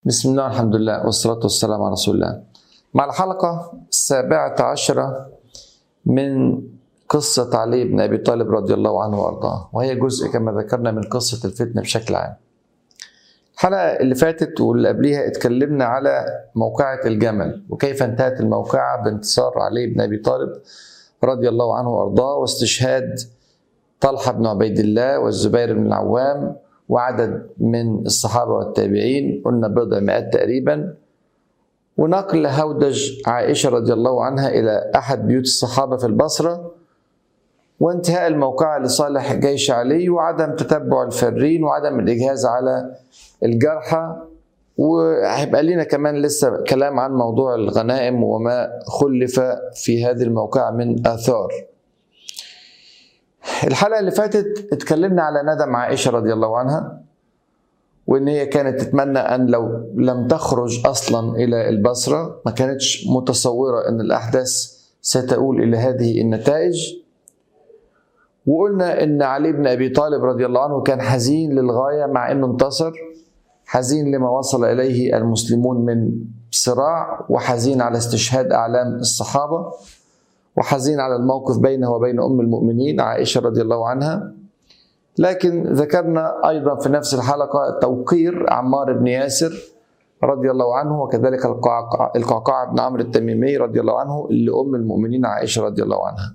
بسم الله الحمد لله والصلاة والسلام على رسول الله مع الحلقة السابعة عشرة من قصة علي بن أبي طالب رضي الله عنه وأرضاه وهي جزء كما ذكرنا من قصة الفتنة بشكل عام الحلقة اللي فاتت واللي قبليها اتكلمنا على موقعة الجمل وكيف انتهت الموقعة بانتصار علي بن أبي طالب رضي الله عنه وأرضاه واستشهاد طلحة بن عبيد الله والزبير بن العوام وعدد من الصحابة والتابعين قلنا بضع مئات تقريبا ونقل هودج عائشة رضي الله عنها إلى أحد بيوت الصحابة في البصرة وانتهاء الموقعة لصالح جيش علي وعدم تتبع الفرين وعدم الإجهاز على الجرحى وهيبقى لنا كمان لسه كلام عن موضوع الغنائم وما خلف في هذه الموقعة من آثار الحلقة اللي فاتت اتكلمنا على ندم عائشة رضي الله عنها وإن هي كانت تتمنى أن لو لم تخرج أصلا إلى البصرة ما كانتش متصورة أن الأحداث ستؤول إلى هذه النتائج وقلنا ان علي بن ابي طالب رضي الله عنه كان حزين للغايه مع انه انتصر حزين لما وصل اليه المسلمون من صراع وحزين على استشهاد اعلام الصحابه وحزين على الموقف بينه وبين ام المؤمنين عائشه رضي الله عنها لكن ذكرنا ايضا في نفس الحلقه توقير عمار بن ياسر رضي الله عنه وكذلك القعقاع بن عمرو التميمي رضي الله عنه لام المؤمنين عائشه رضي الله عنها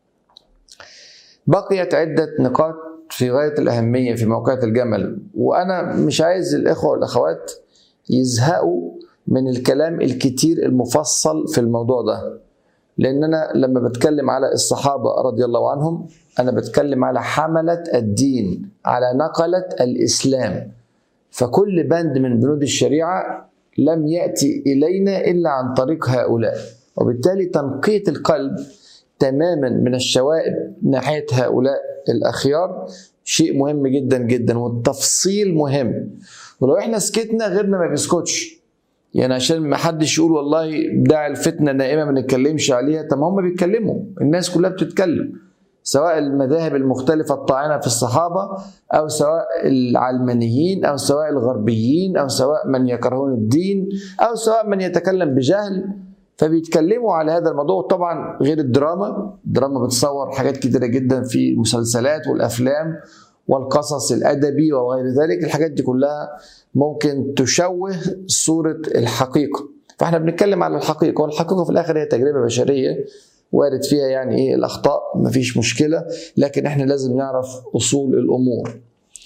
بقيت عدة نقاط في غاية الأهمية في موقعة الجمل وأنا مش عايز الإخوة والأخوات يزهقوا من الكلام الكتير المفصل في الموضوع ده لأن أنا لما بتكلم على الصحابة رضي الله عنهم أنا بتكلم على حملة الدين على نقلة الإسلام فكل بند من بنود الشريعة لم يأتي إلينا إلا عن طريق هؤلاء وبالتالي تنقية القلب تماما من الشوائب ناحيه هؤلاء الاخيار شيء مهم جدا جدا والتفصيل مهم ولو احنا سكتنا غيرنا ما بيسكتش يعني عشان ما حدش يقول والله داعي الفتنه نائمه ما نتكلمش عليها طب ما هم بيتكلموا الناس كلها بتتكلم سواء المذاهب المختلفة الطاعنة في الصحابة أو سواء العلمانيين أو سواء الغربيين أو سواء من يكرهون الدين أو سواء من يتكلم بجهل فبيتكلموا على هذا الموضوع طبعا غير الدراما الدراما بتصور حاجات كتيره جدا في المسلسلات والافلام والقصص الادبي وغير ذلك الحاجات دي كلها ممكن تشوه صوره الحقيقه فاحنا بنتكلم على الحقيقه والحقيقه في الاخر هي تجربه بشريه وارد فيها يعني ايه الاخطاء مفيش مشكله لكن احنا لازم نعرف اصول الامور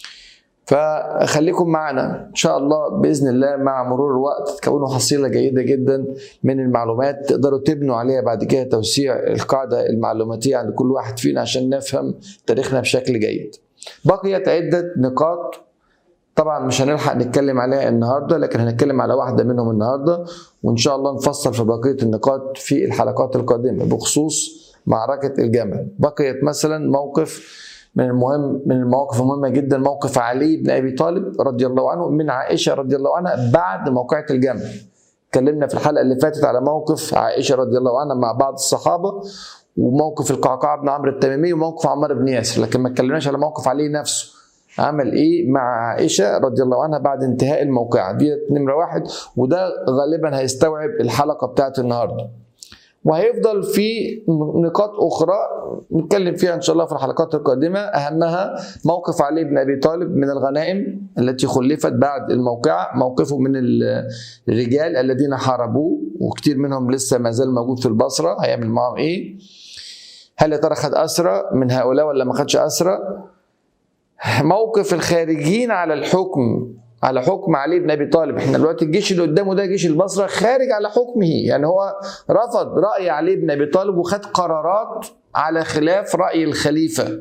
فخليكم معنا ان شاء الله باذن الله مع مرور الوقت تكونوا حصيله جيده جدا من المعلومات تقدروا تبنوا عليها بعد كده توسيع القاعده المعلوماتيه عند كل واحد فينا عشان نفهم تاريخنا بشكل جيد. بقيت عده نقاط طبعا مش هنلحق نتكلم عليها النهارده لكن هنتكلم على واحده منهم النهارده وان شاء الله نفصل في بقيه النقاط في الحلقات القادمه بخصوص معركه الجمل. بقيت مثلا موقف من المهم من المواقف المهمة جدا موقف علي بن أبي طالب رضي الله عنه من عائشة رضي الله عنها بعد موقعة الجمل اتكلمنا في الحلقة اللي فاتت على موقف عائشة رضي الله عنها مع بعض الصحابة وموقف القعقاع بن عمرو التميمي وموقف عمار بن ياسر لكن ما اتكلمناش على موقف علي نفسه عمل ايه مع عائشة رضي الله عنها بعد انتهاء الموقعة دي نمرة واحد وده غالبا هيستوعب الحلقة بتاعت النهارده وهيفضل في نقاط اخرى نتكلم فيها ان شاء الله في الحلقات القادمه اهمها موقف علي بن ابي طالب من الغنائم التي خلفت بعد الموقعه موقفه من الرجال الذين حاربوه وكثير منهم لسه ما زال موجود في البصره هيعمل معاهم ايه هل يا ترى خد اسرى من هؤلاء ولا ما خدش اسرى موقف الخارجين على الحكم على حكم علي بن ابي طالب احنا دلوقتي الجيش اللي قدامه ده جيش البصره خارج على حكمه يعني هو رفض راي علي بن ابي طالب وخد قرارات على خلاف راي الخليفه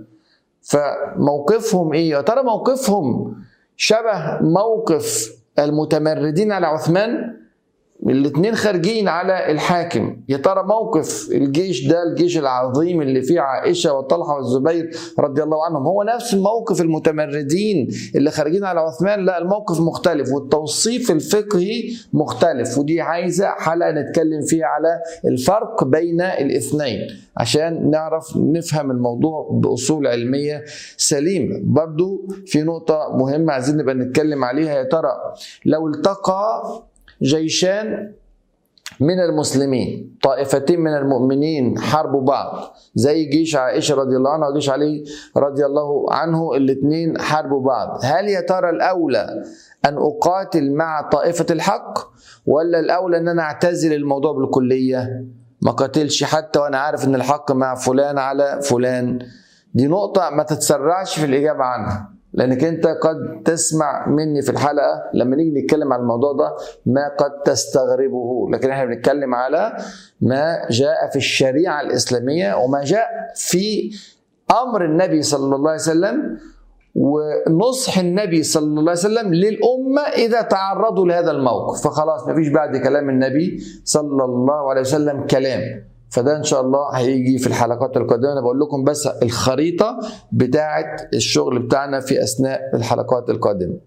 فموقفهم ايه يا ترى موقفهم شبه موقف المتمردين على عثمان الاثنين خارجين على الحاكم يا ترى موقف الجيش ده الجيش العظيم اللي فيه عائشه وطلحه والزبير رضي الله عنهم هو نفس موقف المتمردين اللي خارجين على عثمان لا الموقف مختلف والتوصيف الفقهي مختلف ودي عايزه حلقه نتكلم فيها على الفرق بين الاثنين عشان نعرف نفهم الموضوع باصول علميه سليمه برضو في نقطه مهمه عايزين نبقى نتكلم عليها يا ترى لو التقى جيشان من المسلمين طائفتين من المؤمنين حاربوا بعض زي جيش عائشه رضي الله عنها وجيش علي رضي الله عنه الاثنين حاربوا بعض هل يا ترى الاولى ان اقاتل مع طائفه الحق ولا الاولى ان انا اعتزل الموضوع بالكليه ما قاتلش حتى وانا عارف ان الحق مع فلان على فلان دي نقطه ما تتسرعش في الاجابه عنها لانك انت قد تسمع مني في الحلقه لما نيجي نتكلم على الموضوع ده ما قد تستغربه لكن احنا بنتكلم على ما جاء في الشريعه الاسلاميه وما جاء في امر النبي صلى الله عليه وسلم ونصح النبي صلى الله عليه وسلم للأمة إذا تعرضوا لهذا الموقف فخلاص مفيش بعد كلام النبي صلى الله عليه وسلم كلام فده ان شاء الله هيجي في الحلقات القادمه انا بقول لكم بس الخريطه بتاعه الشغل بتاعنا في اثناء الحلقات القادمه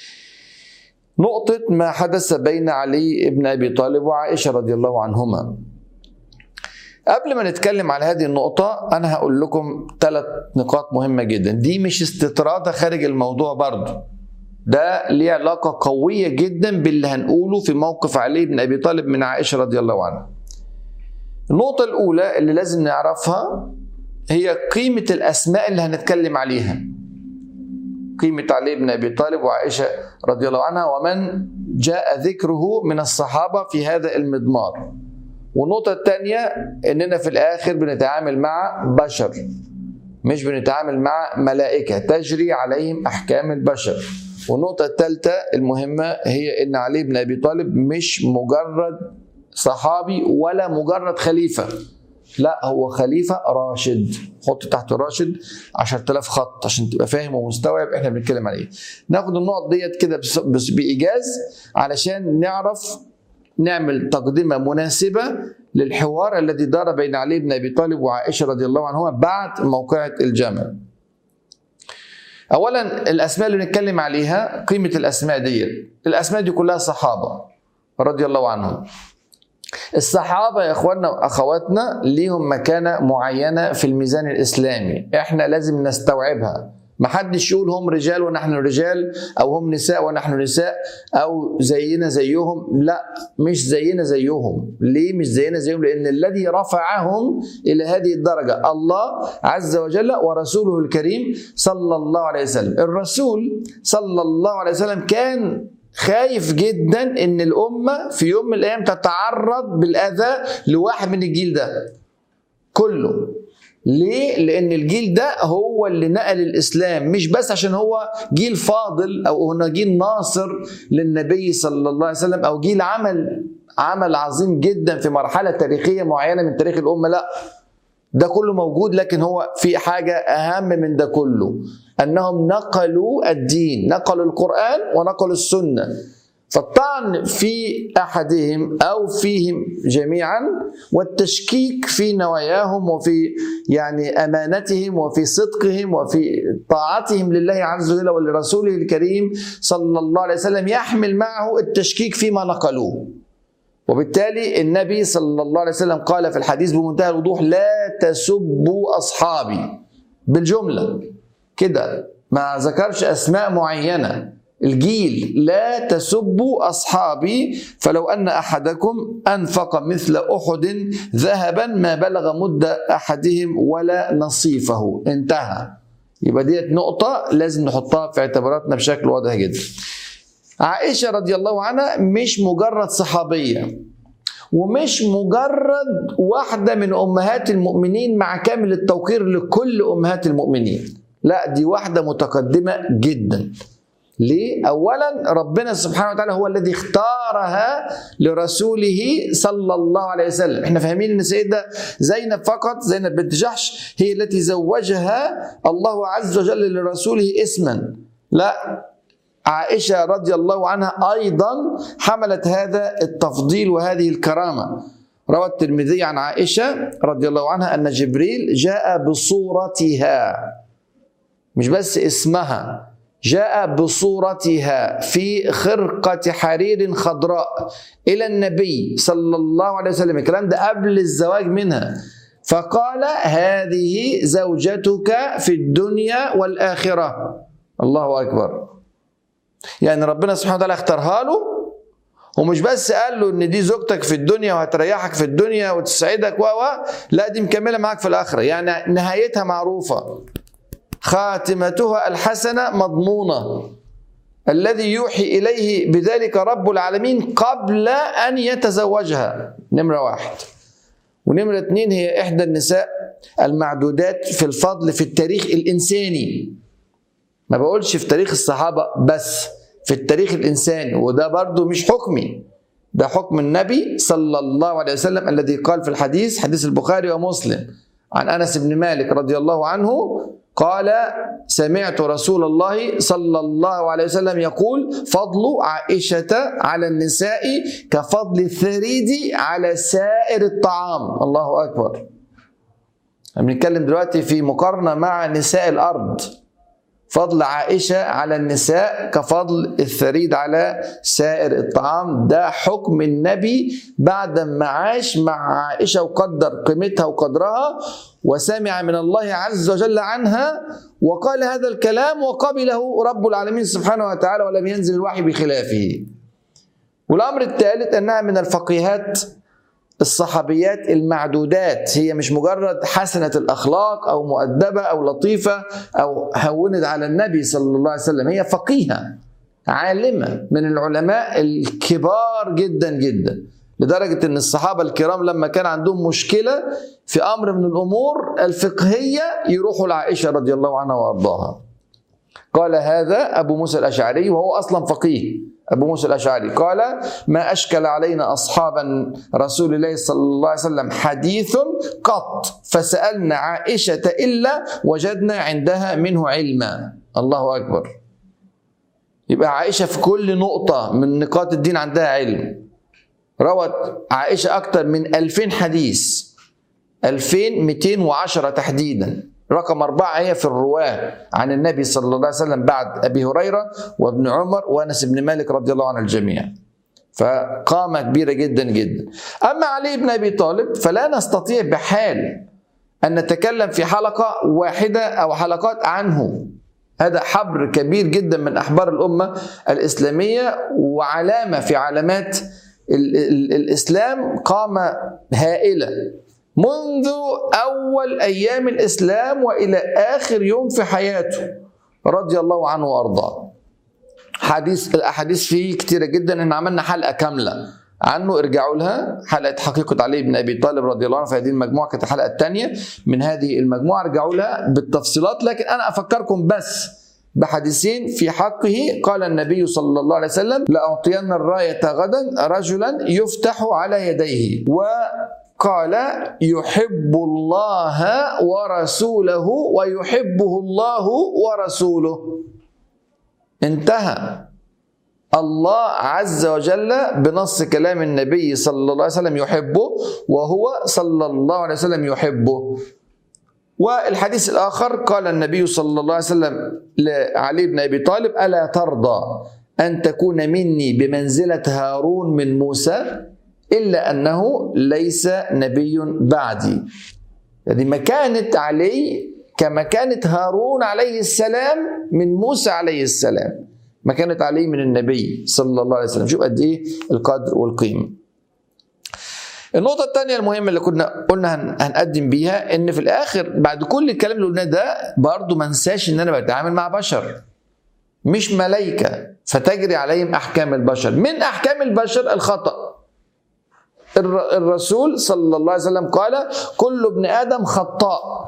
نقطة ما حدث بين علي بن أبي طالب وعائشة رضي الله عنهما قبل ما نتكلم على هذه النقطة أنا هقول لكم ثلاث نقاط مهمة جدا دي مش استطرادة خارج الموضوع برضه ده ليه علاقة قوية جدا باللي هنقوله في موقف علي بن أبي طالب من عائشة رضي الله عنها النقطة الأولى اللي لازم نعرفها هي قيمة الأسماء اللي هنتكلم عليها قيمة علي بن أبي طالب وعائشة رضي الله عنها ومن جاء ذكره من الصحابة في هذا المضمار والنقطة الثانية إننا في الآخر بنتعامل مع بشر مش بنتعامل مع ملائكة تجري عليهم أحكام البشر والنقطة الثالثة المهمة هي إن علي بن أبي طالب مش مجرد صحابي ولا مجرد خليفة لا هو خليفة راشد حط تحت راشد 10000 خط عشان تبقى فاهم ومستوعب احنا بنتكلم على ايه ناخد النقط ديت كده بإيجاز علشان نعرف نعمل تقدمة مناسبة للحوار الذي دار بين علي بن أبي طالب وعائشة رضي الله عنهما بعد موقعة الجمل أولا الأسماء اللي بنتكلم عليها قيمة الأسماء دي الأسماء دي كلها صحابة رضي الله عنهم الصحابه يا اخواننا واخواتنا ليهم مكانه معينه في الميزان الاسلامي احنا لازم نستوعبها محدش يقول هم رجال ونحن رجال او هم نساء ونحن نساء او زينا زيهم لا مش زينا زيهم ليه مش زينا زيهم لان الذي رفعهم الى هذه الدرجه الله عز وجل ورسوله الكريم صلى الله عليه وسلم الرسول صلى الله عليه وسلم كان خايف جدا ان الامه في يوم من الايام تتعرض بالاذى لواحد من الجيل ده كله ليه؟ لأن الجيل ده هو اللي نقل الإسلام مش بس عشان هو جيل فاضل أو هو جيل ناصر للنبي صلى الله عليه وسلم أو جيل عمل عمل عظيم جدا في مرحلة تاريخية معينة من تاريخ الأمة لا ده كله موجود لكن هو في حاجة أهم من ده كله أنهم نقلوا الدين نقلوا القرآن ونقلوا السنة فالطعن في أحدهم أو فيهم جميعا والتشكيك في نواياهم وفي يعني أمانتهم وفي صدقهم وفي طاعتهم لله عز وجل ولرسوله الكريم صلى الله عليه وسلم يحمل معه التشكيك فيما نقلوه وبالتالي النبي صلى الله عليه وسلم قال في الحديث بمنتهى الوضوح لا تسبوا أصحابي بالجملة كده ما ذكرش أسماء معينة الجيل لا تسبوا أصحابي فلو أن أحدكم أنفق مثل أحد ذهبا ما بلغ مد أحدهم ولا نصيفه انتهى يبقى ديت نقطة لازم نحطها في اعتباراتنا بشكل واضح جدا عائشة رضي الله عنها مش مجرد صحابية ومش مجرد واحدة من أمهات المؤمنين مع كامل التوقير لكل أمهات المؤمنين لا دي واحدة متقدمة جدا ليه؟ أولا ربنا سبحانه وتعالى هو الذي اختارها لرسوله صلى الله عليه وسلم احنا فاهمين ان سيدة زينب فقط زينب بنت جحش هي التي زوجها الله عز وجل لرسوله اسما لا عائشة رضي الله عنها أيضا حملت هذا التفضيل وهذه الكرامة روى الترمذي عن عائشة رضي الله عنها أن جبريل جاء بصورتها مش بس اسمها جاء بصورتها في خرقة حرير خضراء إلى النبي صلى الله عليه وسلم الكلام ده قبل الزواج منها فقال هذه زوجتك في الدنيا والآخرة الله أكبر يعني ربنا سبحانه وتعالى اختارها له ومش بس قال له ان دي زوجتك في الدنيا وهتريحك في الدنيا وتسعدك و لا دي مكمله معاك في الاخره يعني نهايتها معروفه خاتمتها الحسنه مضمونه الذي يوحي اليه بذلك رب العالمين قبل ان يتزوجها نمره واحد ونمره اثنين هي احدى النساء المعدودات في الفضل في التاريخ الانساني ما بقولش في تاريخ الصحابه بس في التاريخ الانساني وده برضو مش حكمي ده حكم النبي صلى الله عليه وسلم الذي قال في الحديث حديث البخاري ومسلم عن انس بن مالك رضي الله عنه قال سمعت رسول الله صلى الله عليه وسلم يقول فضل عائشة على النساء كفضل الثريد على سائر الطعام الله أكبر بنتكلم دلوقتي في مقارنة مع نساء الأرض فضل عائشة على النساء كفضل الثريد على سائر الطعام ده حكم النبي بعد ما عاش مع عائشة وقدر قيمتها وقدرها وسمع من الله عز وجل عنها وقال هذا الكلام وقبله رب العالمين سبحانه وتعالى ولم ينزل الوحي بخلافه والأمر الثالث أنها من الفقيهات الصحابيات المعدودات هي مش مجرد حسنة الأخلاق أو مؤدبة أو لطيفة أو هونت على النبي صلى الله عليه وسلم هي فقيهة عالمة من العلماء الكبار جدا جدا لدرجة أن الصحابة الكرام لما كان عندهم مشكلة في أمر من الأمور الفقهية يروحوا لعائشة رضي الله عنها وأرضاها قال هذا أبو موسى الأشعري وهو أصلا فقيه أبو موسى الأشعري قال ما أشكل علينا أصحابا رسول الله صلى الله عليه وسلم حديث قط فسألنا عائشة إلا وجدنا عندها منه علما الله أكبر يبقى عائشة في كل نقطة من نقاط الدين عندها علم روت عائشة أكثر من 2000 حديث 2210 تحديدا رقم أربعة هي في الرواة عن النبي صلى الله عليه وسلم بعد أبي هريرة وابن عمر وأنس بن مالك رضي الله عن الجميع فقامة كبيرة جدا جدا أما علي بن أبي طالب فلا نستطيع بحال أن نتكلم في حلقة واحدة أو حلقات عنه هذا حبر كبير جدا من أحبار الأمة الإسلامية وعلامة في علامات الإسلام قامة هائلة منذ أول أيام الإسلام وإلى آخر يوم في حياته رضي الله عنه وأرضاه حديث الأحاديث فيه كتيرة جدا إن عملنا حلقة كاملة عنه ارجعوا لها حلقة حقيقة علي بن أبي طالب رضي الله عنه في هذه المجموعة كانت الحلقة الثانية من هذه المجموعة ارجعوا لها بالتفصيلات لكن أنا أفكركم بس بحديثين في حقه قال النبي صلى الله عليه وسلم لأعطين الراية غدا رجلا يفتح على يديه و قال يحب الله ورسوله ويحبه الله ورسوله انتهى الله عز وجل بنص كلام النبي صلى الله عليه وسلم يحبه وهو صلى الله عليه وسلم يحبه والحديث الآخر قال النبي صلى الله عليه وسلم لعلي بن أبي طالب ألا ترضى أن تكون مني بمنزلة هارون من موسى إلا أنه ليس نبي بعدي يعني مكانة علي كمكانة هارون عليه السلام من موسى عليه السلام مكانة علي من النبي صلى الله عليه وسلم شوف قد إيه القدر والقيمة النقطة الثانية المهمة اللي كنا قلنا هنقدم بيها إن في الآخر بعد كل الكلام اللي قلناه ده برضه ما انساش إن أنا بتعامل مع بشر مش ملايكة فتجري عليهم أحكام البشر من أحكام البشر الخطأ الرسول صلى الله عليه وسلم قال كل ابن ادم خطاء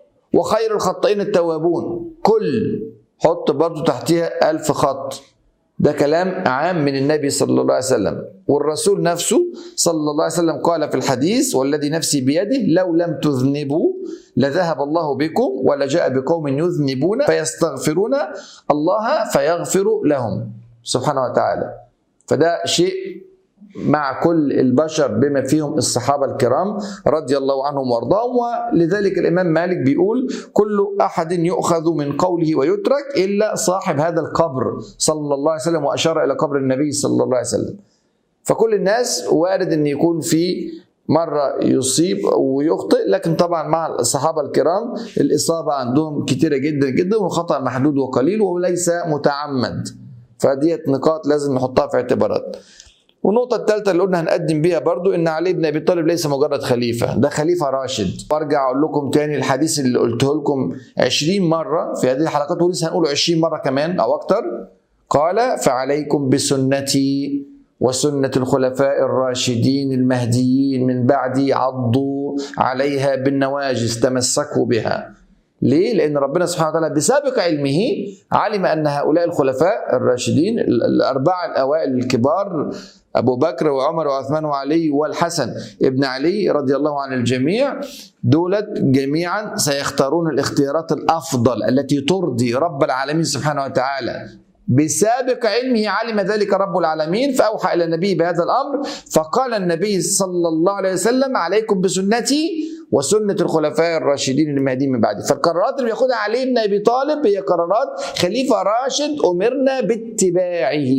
وخير الخطائين التوابون كل حط برضو تحتها ألف خط ده كلام عام من النبي صلى الله عليه وسلم والرسول نفسه صلى الله عليه وسلم قال في الحديث والذي نفسي بيده لو لم تذنبوا لذهب الله بكم ولجاء بقوم يذنبون فيستغفرون الله فيغفر لهم سبحانه وتعالى فده شيء مع كل البشر بما فيهم الصحابة الكرام رضي الله عنهم وارضاهم ولذلك الإمام مالك بيقول كل أحد يؤخذ من قوله ويترك إلا صاحب هذا القبر صلى الله عليه وسلم وأشار إلى قبر النبي صلى الله عليه وسلم فكل الناس وارد أن يكون في مرة يصيب ويخطئ لكن طبعا مع الصحابة الكرام الإصابة عندهم كتيرة جدا جدا والخطأ محدود وقليل وليس متعمد فديت نقاط لازم نحطها في اعتبارات والنقطة الثالثة اللي قلنا هنقدم بيها برضو إن علي بن أبي طالب ليس مجرد خليفة ده خليفة راشد وأرجع أقول لكم تاني الحديث اللي قلته لكم 20 مرة في هذه الحلقات ولسه هنقوله 20 مرة كمان أو أكتر قال فعليكم بسنتي وسنة الخلفاء الراشدين المهديين من بعدي عضوا عليها بالنواجس تمسكوا بها ليه؟ لأن ربنا سبحانه وتعالى بسابق علمه علم أن هؤلاء الخلفاء الراشدين الأربعة الأوائل الكبار أبو بكر وعمر وعثمان وعلي والحسن ابن علي رضي الله عن الجميع دولت جميعا سيختارون الاختيارات الأفضل التي ترضي رب العالمين سبحانه وتعالى بسابق علمه علم ذلك رب العالمين فأوحى إلى النبي بهذا الأمر فقال النبي صلى الله عليه وسلم عليكم بسنتي وسنة الخلفاء الراشدين المهديين من بعدي فالقرارات اللي بياخدها علي بن أبي طالب هي قرارات خليفة راشد أمرنا باتباعه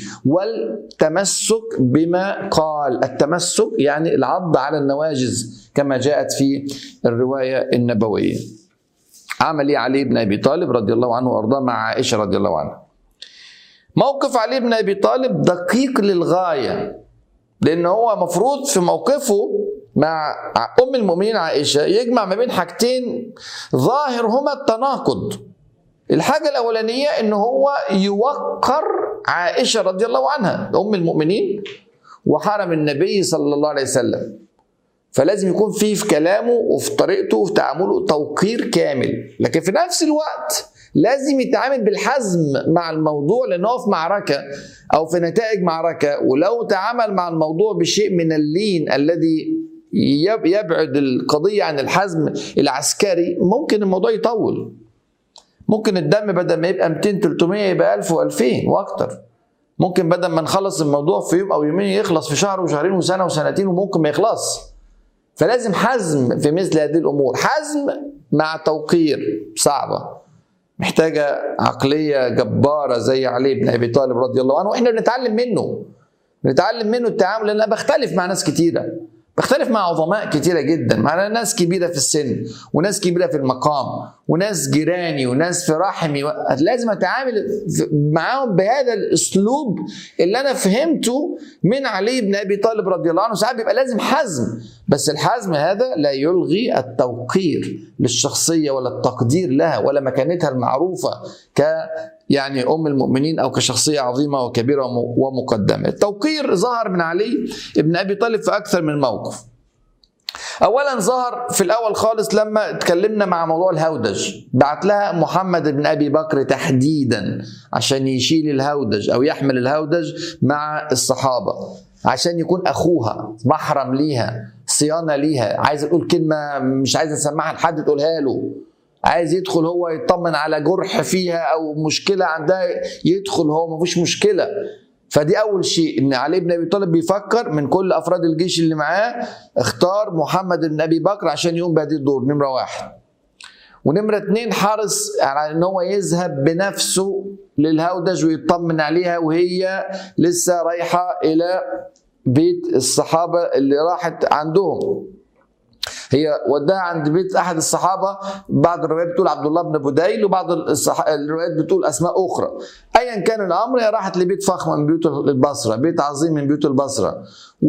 والتمسك بما قال التمسك يعني العض على النواجز كما جاءت في الرواية النبوية عمل ايه علي بن ابي طالب رضي الله عنه وارضاه مع عائشه رضي الله عنها موقف علي بن ابي طالب دقيق للغايه لان هو مفروض في موقفه مع ام المؤمنين عائشه يجمع ما بين حاجتين ظاهر هما التناقض الحاجه الاولانيه ان هو يوقر عائشه رضي الله عنها ام المؤمنين وحرم النبي صلى الله عليه وسلم فلازم يكون فيه في كلامه وفي طريقته وفي تعامله توقير كامل لكن في نفس الوقت لازم يتعامل بالحزم مع الموضوع لان هو في معركه او في نتائج معركه ولو تعامل مع الموضوع بشيء من اللين الذي يبعد القضيه عن الحزم العسكري ممكن الموضوع يطول ممكن الدم بدل ما يبقى 200 300 يبقى 1000 و2000 واكتر ممكن بدل ما نخلص الموضوع في يوم او يومين يخلص في شهر وشهرين وسنه وسنتين وممكن ما يخلص فلازم حزم في مثل هذه الامور حزم مع توقير صعبه محتاجه عقليه جباره زي علي بن ابي طالب رضي الله عنه واحنا بنتعلم منه بنتعلم منه التعامل لان انا بختلف مع ناس كتيره بختلف مع عظماء كتيرة جدا مع ناس كبيرة في السن وناس كبيرة في المقام وناس جيراني وناس في رحمي و... لازم اتعامل معاهم بهذا الاسلوب اللي انا فهمته من علي بن ابي طالب رضي الله عنه ساعات بيبقى لازم حزم بس الحزم هذا لا يلغي التوقير للشخصية ولا التقدير لها ولا مكانتها المعروفة ك يعني ام المؤمنين او كشخصيه عظيمه وكبيره ومقدمه. التوقير ظهر من علي بن ابي طالب في اكثر من موقف. اولا ظهر في الاول خالص لما اتكلمنا مع موضوع الهودج بعت لها محمد بن ابي بكر تحديدا عشان يشيل الهودج او يحمل الهودج مع الصحابه عشان يكون اخوها محرم ليها صيانه ليها عايز تقول كلمه مش عايز اسمعها لحد تقولها له عايز يدخل هو يطمن على جرح فيها او مشكله عندها يدخل هو مفيش مشكله فدي اول شيء ان علي بن ابي طالب بيفكر من كل افراد الجيش اللي معاه اختار محمد بن ابي بكر عشان يقوم بهذه الدور نمره واحد ونمرة اتنين حرص على ان هو يذهب بنفسه للهودج ويطمن عليها وهي لسه رايحة الى بيت الصحابة اللي راحت عندهم هي وداها عند بيت احد الصحابه بعض الروايات بتقول عبد الله بن بديل وبعض الصح... الروايات بتقول اسماء اخرى ايا كان الامر هي راحت لبيت فخم من بيوت البصره بيت عظيم من بيوت البصره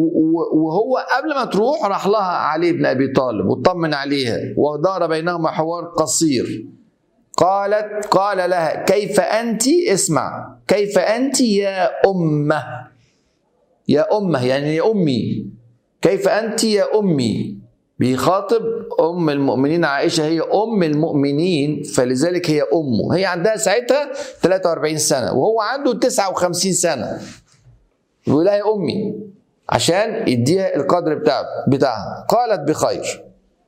وهو قبل ما تروح راح لها علي بن ابي طالب واطمن عليها ودار بينهما حوار قصير قالت قال لها كيف انت اسمع كيف انت يا امه يا امه يعني يا امي كيف انت يا امي بيخاطب ام المؤمنين عائشه هي ام المؤمنين فلذلك هي امه هي عندها ساعتها 43 سنه وهو عنده 59 سنه بيقول لها يا امي عشان يديها القدر بتاع بتاعها قالت بخير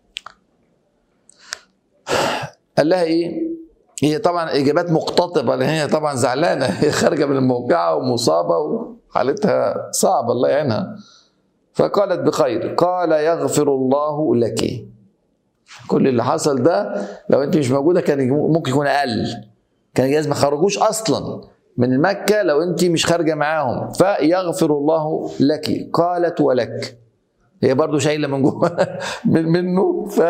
قال لها ايه هي طبعا اجابات مقتطبه لان هي طبعا زعلانه هي خارجه من الموقعه ومصابه وحالتها صعبه الله يعينها فقالت بخير قال يغفر الله لك كل اللي حصل ده لو انت مش موجوده كان ممكن يكون اقل كان جايز ما خرجوش اصلا من مكه لو انت مش خارجه معاهم فيغفر الله لك قالت ولك هي برضو شايله من جوه من منه ف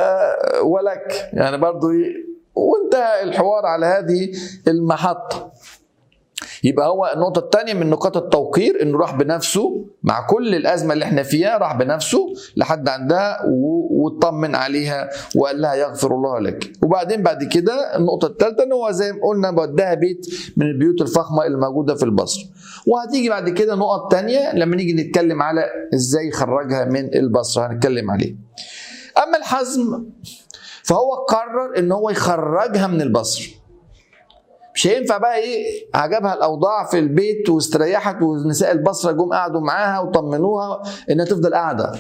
ولك يعني برضو وانتهى الحوار على هذه المحطه يبقى هو النقطة الثانية من نقاط التوقير انه راح بنفسه مع كل الأزمة اللي احنا فيها راح بنفسه لحد عندها واطمن عليها وقال لها يغفر الله لك وبعدين بعد كده النقطة الثالثة ان هو زي ما قلنا وداها بيت من البيوت الفخمة اللي موجودة في البصرة وهتيجي بعد كده نقط تانية لما نيجي نتكلم على ازاي يخرجها من البصرة هنتكلم عليه أما الحزم فهو قرر ان هو يخرجها من البصره مش هينفع بقى ايه عجبها الاوضاع في البيت واستريحت ونساء البصره جم قعدوا معاها وطمنوها انها تفضل قاعده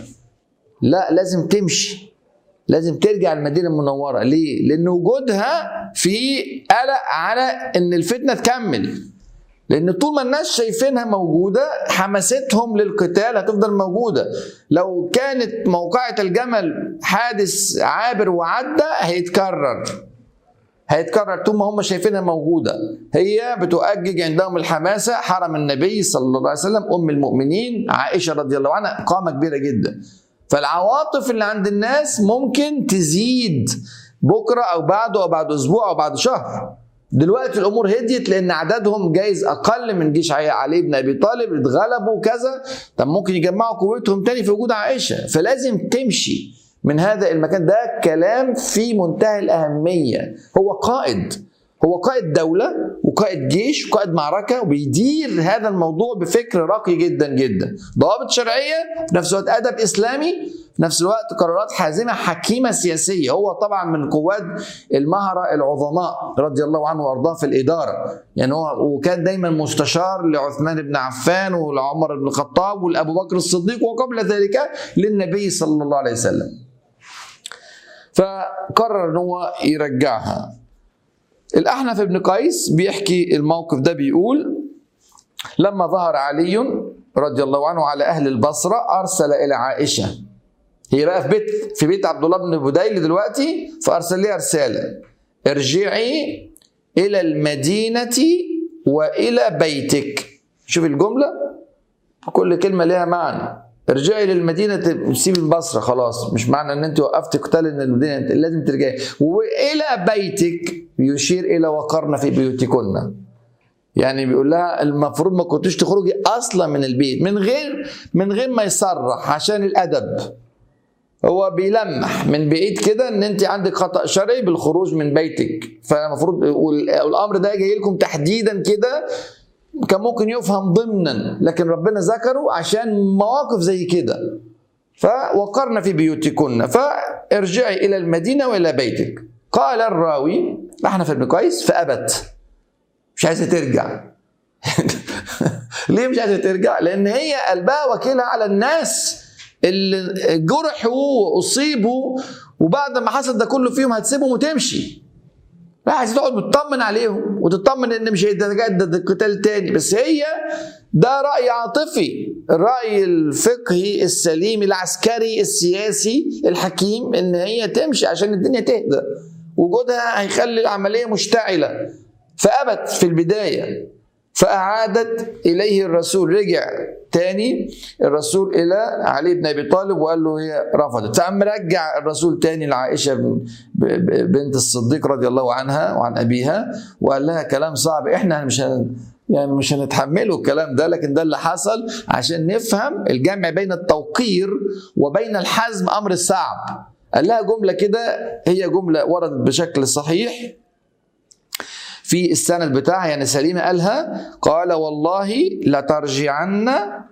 لا لازم تمشي لازم ترجع المدينه المنوره ليه لان وجودها في قلق على ان الفتنه تكمل لان طول ما الناس شايفينها موجوده حماستهم للقتال هتفضل موجوده لو كانت موقعة الجمل حادث عابر وعدى هيتكرر هيتكرر طول ما هم شايفينها موجودة هي بتؤجج عندهم الحماسة حرم النبي صلى الله عليه وسلم أم المؤمنين عائشة رضي الله عنها قامة كبيرة جدا فالعواطف اللي عند الناس ممكن تزيد بكرة أو بعده أو بعد أسبوع أو بعد شهر دلوقتي الامور هديت لان عددهم جايز اقل من جيش علي بن ابي طالب اتغلبوا كذا طب ممكن يجمعوا قوتهم تاني في وجود عائشه فلازم تمشي من هذا المكان ده كلام في منتهى الاهميه هو قائد هو قائد دولة وقائد جيش وقائد معركة وبيدير هذا الموضوع بفكر راقي جدا جدا ضوابط شرعية في نفس الوقت أدب إسلامي في نفس الوقت قرارات حازمة حكيمة سياسية هو طبعا من قواد المهرة العظماء رضي الله عنه وأرضاه في الإدارة يعني هو وكان دايما مستشار لعثمان بن عفان ولعمر بن الخطاب ولأبو بكر الصديق وقبل ذلك للنبي صلى الله عليه وسلم فقرر ان هو يرجعها الأحنف بن قيس بيحكي الموقف ده بيقول لما ظهر علي رضي الله عنه على أهل البصرة أرسل إلى عائشة هي بقى في بيت في بيت عبد الله بن بديل دلوقتي فأرسل لها رسالة ارجعي إلى المدينة وإلى بيتك شوف الجملة كل كلمة لها معنى ارجعي للمدينة سيب البصرة خلاص مش معنى ان انت وقفت قتال ان المدينة لازم ترجعي والى بيتك يشير الى وقرن في بيوتكن يعني بيقول لها المفروض ما كنتش تخرجي اصلا من البيت من غير من غير ما يصرح عشان الادب هو بيلمح من بعيد كده ان انت عندك خطا شرعي بالخروج من بيتك فالمفروض والامر ده جاي لكم تحديدا كده كان ممكن يفهم ضمنا لكن ربنا ذكره عشان مواقف زي كده فوقرنا في بيوتكن فارجعي الى المدينه والى بيتك قال الراوي احنف بن قيس فابت مش عايزه ترجع ليه مش عايزه ترجع لان هي قلبها وكيلها على الناس اللي جرحوا واصيبوا وبعد ما حصل ده كله فيهم هتسيبهم وتمشي لا عايز تقعد مطمن عليهم وتطمن ان مش هيتجدد القتال تاني بس هي ده راي عاطفي الراي الفقهي السليم العسكري السياسي الحكيم ان هي تمشي عشان الدنيا تهدى وجودها هيخلي العمليه مشتعله فابت في البدايه فاعادت اليه الرسول رجع تاني الرسول الى علي بن ابي طالب وقال له هي رفضت فقام رجع الرسول تاني لعائشه بنت الصديق رضي الله عنها وعن ابيها وقال لها كلام صعب احنا مش هن يعني مش هنتحمله الكلام ده لكن ده اللي حصل عشان نفهم الجمع بين التوقير وبين الحزم امر صعب قال لها جمله كده هي جمله وردت بشكل صحيح في السند بتاعها يعني سليمة قالها قال والله لترجعن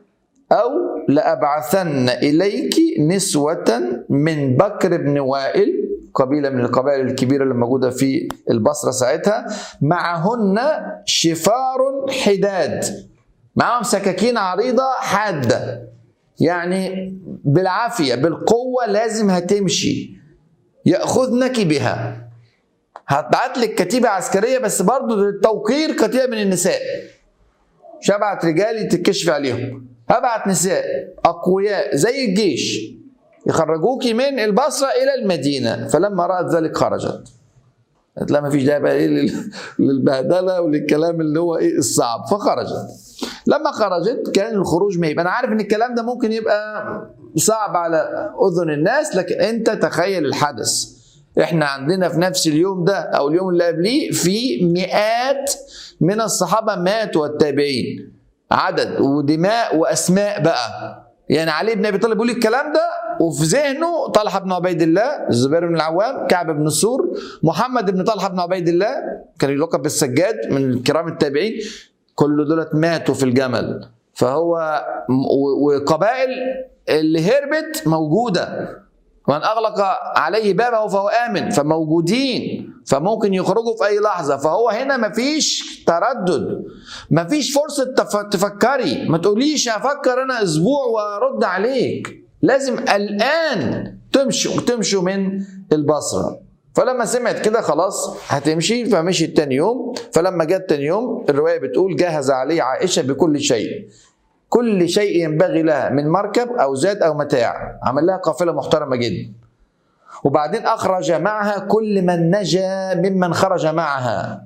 أو لأبعثن إليك نسوة من بكر بن وائل قبيلة من القبائل الكبيرة اللي موجودة في البصرة ساعتها معهن شفار حداد معهم سكاكين عريضة حادة يعني بالعافية بالقوة لازم هتمشي يأخذنك بها هتبعت لك كتيبة عسكرية بس برضو للتوقير كتيبة من النساء مش هبعت رجالي تتكشف عليهم هبعت نساء أقوياء زي الجيش يخرجوك من البصرة إلى المدينة فلما رأت ذلك خرجت قالت لا ما فيش داعي بقى ايه لل- للبهدله وللكلام اللي هو ايه الصعب فخرجت لما خرجت كان الخروج مهيب انا عارف ان الكلام ده ممكن يبقى صعب على اذن الناس لكن انت تخيل الحدث احنا عندنا في نفس اليوم ده او اليوم اللي قبليه في مئات من الصحابه ماتوا والتابعين عدد ودماء واسماء بقى يعني علي بن ابي طالب بيقول الكلام ده وفي ذهنه طلحه بن عبيد الله الزبير بن العوام كعب بن السور محمد بن طلحه بن عبيد الله كان يلقب بالسجاد من كرام التابعين كل دولت ماتوا في الجمل فهو و- وقبائل اللي هربت موجوده ومن اغلق عليه بابه فهو امن فموجودين فممكن يخرجوا في اي لحظه فهو هنا مفيش تردد مفيش فرصه تف- تفكري ما تقوليش هفكر انا اسبوع وارد عليك لازم الان تمشوا تمشوا من البصره فلما سمعت كده خلاص هتمشي فمشيت تاني يوم فلما جت تاني يوم الروايه بتقول جهز عليه عائشه بكل شيء كل شيء ينبغي لها من مركب او زاد او متاع عمل لها قافله محترمه جدا وبعدين اخرج معها كل من نجا ممن خرج معها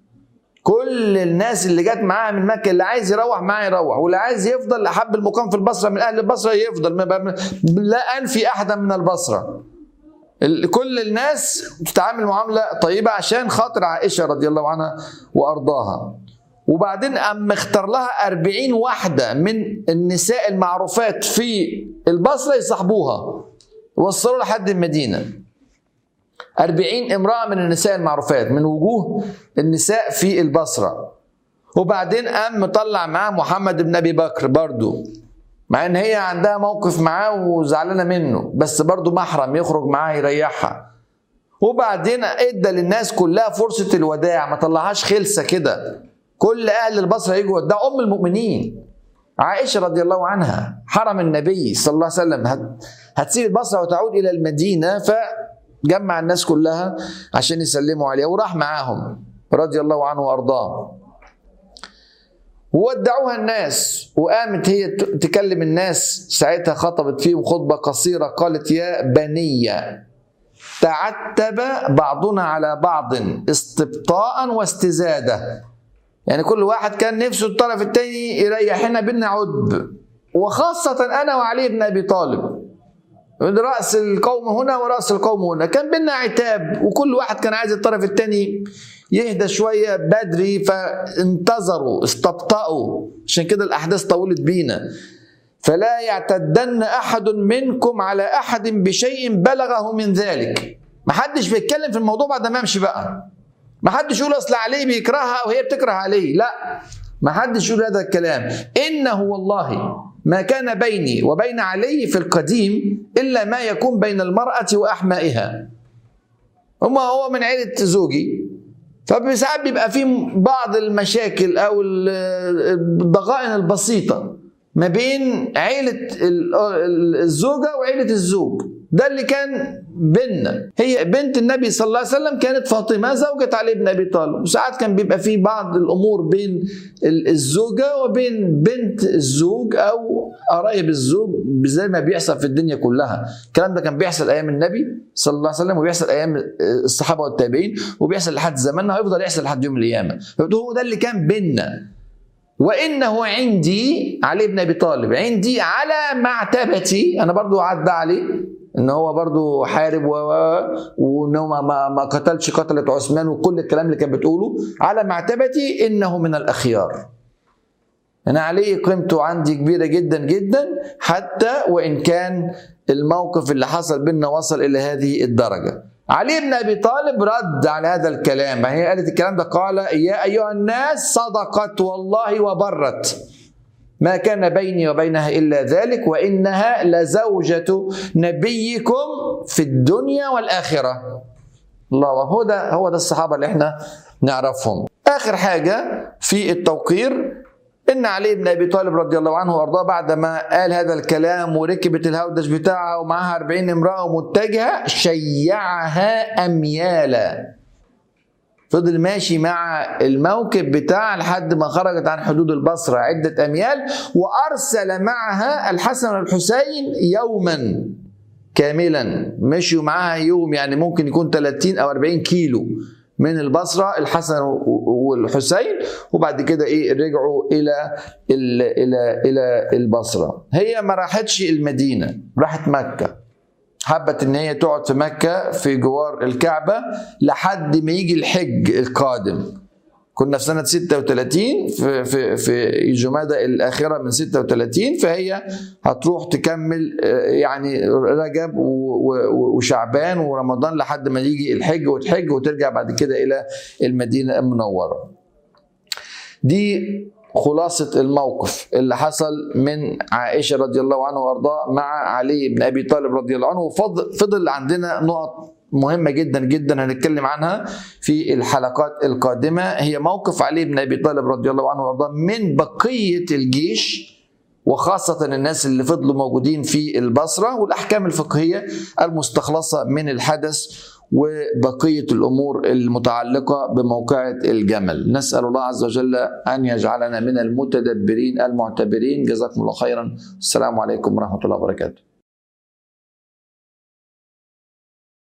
كل الناس اللي جت معاها من مكه اللي عايز يروح معاه يروح واللي عايز يفضل احب المقام في البصره من اهل البصره يفضل ما بقى- لا انفي احدا من البصره ال- كل الناس تتعامل معامله طيبه عشان خاطر عائشه رضي الله عنها وارضاها وبعدين أم اختار لها أربعين واحدة من النساء المعروفات في البصرة يصاحبوها وصلوا لحد المدينة أربعين امرأة من النساء المعروفات من وجوه النساء في البصرة وبعدين قام مطلع معاه محمد بن أبي بكر برضو مع ان هي عندها موقف معاه وزعلانه منه بس برضو محرم يخرج معاه يريحها وبعدين ادى للناس كلها فرصه الوداع ما طلعهاش خلسه كده كل اهل البصره يجوا ده ام المؤمنين عائشه رضي الله عنها حرم النبي صلى الله عليه وسلم هت- هتسيب البصره وتعود الى المدينه فجمع الناس كلها عشان يسلموا عليها وراح معاهم رضي الله عنه وارضاه وودعوها الناس وقامت هي ت- تكلم الناس ساعتها خطبت فيهم خطبه قصيره قالت يا بني تعتب بعضنا على بعض استبطاء واستزاده يعني كل واحد كان نفسه الطرف الثاني يريحنا بينا عدب وخاصة أنا وعلي بن أبي طالب رأس القوم هنا ورأس القوم هنا كان بينا عتاب وكل واحد كان عايز الطرف الثاني يهدى شوية بدري فانتظروا استبطأوا عشان كده الأحداث طولت بينا فلا يعتدن أحد منكم على أحد بشيء بلغه من ذلك محدش بيتكلم في الموضوع بعد ما امشي بقى ما حدش يقول اصل علي بيكرهها وهي بتكره علي لا ما حدش يقول هذا الكلام انه والله ما كان بيني وبين علي في القديم الا ما يكون بين المراه واحمائها هما هو من عيله زوجي فساعات بيبقى في بعض المشاكل او ال- الضغائن البسيطه ما بين عيله ال- ال- الزوجه وعيله الزوج ده اللي كان بيننا هي بنت النبي صلى الله عليه وسلم كانت فاطمه زوجة علي بن ابي طالب وساعات كان بيبقى في بعض الامور بين ال- الزوجه وبين بنت الزوج او قرايب الزوج زي ما بيحصل في الدنيا كلها الكلام ده كان بيحصل ايام النبي صلى الله عليه وسلم وبيحصل ايام الصحابه والتابعين وبيحصل لحد زماننا ويفضل يحصل لحد يوم القيامه هو ده اللي كان بيننا وانه عندي علي بن ابي طالب عندي على معتبتي انا برضو عدى عليه ان هو برضو حارب و وانه ما, ما, ما قتلش قتله عثمان وكل الكلام اللي كان بتقوله على معتبتي انه من الاخيار انا عليه قيمته عندي كبيره جدا جدا حتى وان كان الموقف اللي حصل بيننا وصل الى هذه الدرجه علي بن ابي طالب رد على هذا الكلام هي قالت الكلام ده قال يا ايها الناس صدقت والله وبرت ما كان بيني وبينها إلا ذلك وإنها لزوجة نبيكم في الدنيا والآخرة الله هو ده هو ده الصحابة اللي احنا نعرفهم آخر حاجة في التوقير إن علي بن أبي طالب رضي الله عنه وأرضاه بعد ما قال هذا الكلام وركبت الهودج بتاعها ومعها 40 امرأة متجهة شيعها أميالا فضل ماشي مع الموكب بتاع لحد ما خرجت عن حدود البصرة عدة أميال وأرسل معها الحسن والحسين يوما كاملا مشوا معاها يوم يعني ممكن يكون 30 أو 40 كيلو من البصرة الحسن والحسين وبعد كده ايه رجعوا الى الى الى, إلى البصرة هي ما راحتش المدينة راحت مكة حبت ان هي تقعد في مكة في جوار الكعبة لحد ما يجي الحج القادم كنا في سنة 36 في في في جمادى الآخرة من 36 فهي هتروح تكمل يعني رجب وشعبان ورمضان لحد ما يجي الحج وتحج وترجع بعد كده إلى المدينة المنورة. دي خلاصة الموقف اللي حصل من عائشة رضي الله عنها وارضاه مع علي بن أبي طالب رضي الله عنه وفضل عندنا نقط مهمة جدا جدا هنتكلم عنها في الحلقات القادمة هي موقف علي بن أبي طالب رضي الله عنه وارضاه من بقية الجيش وخاصة الناس اللي فضلوا موجودين في البصرة والأحكام الفقهية المستخلصة من الحدث وبقية الأمور المتعلقة بموقعة الجمل نسأل الله عز وجل أن يجعلنا من المتدبرين المعتبرين جزاكم الله خيرا السلام عليكم ورحمة الله وبركاته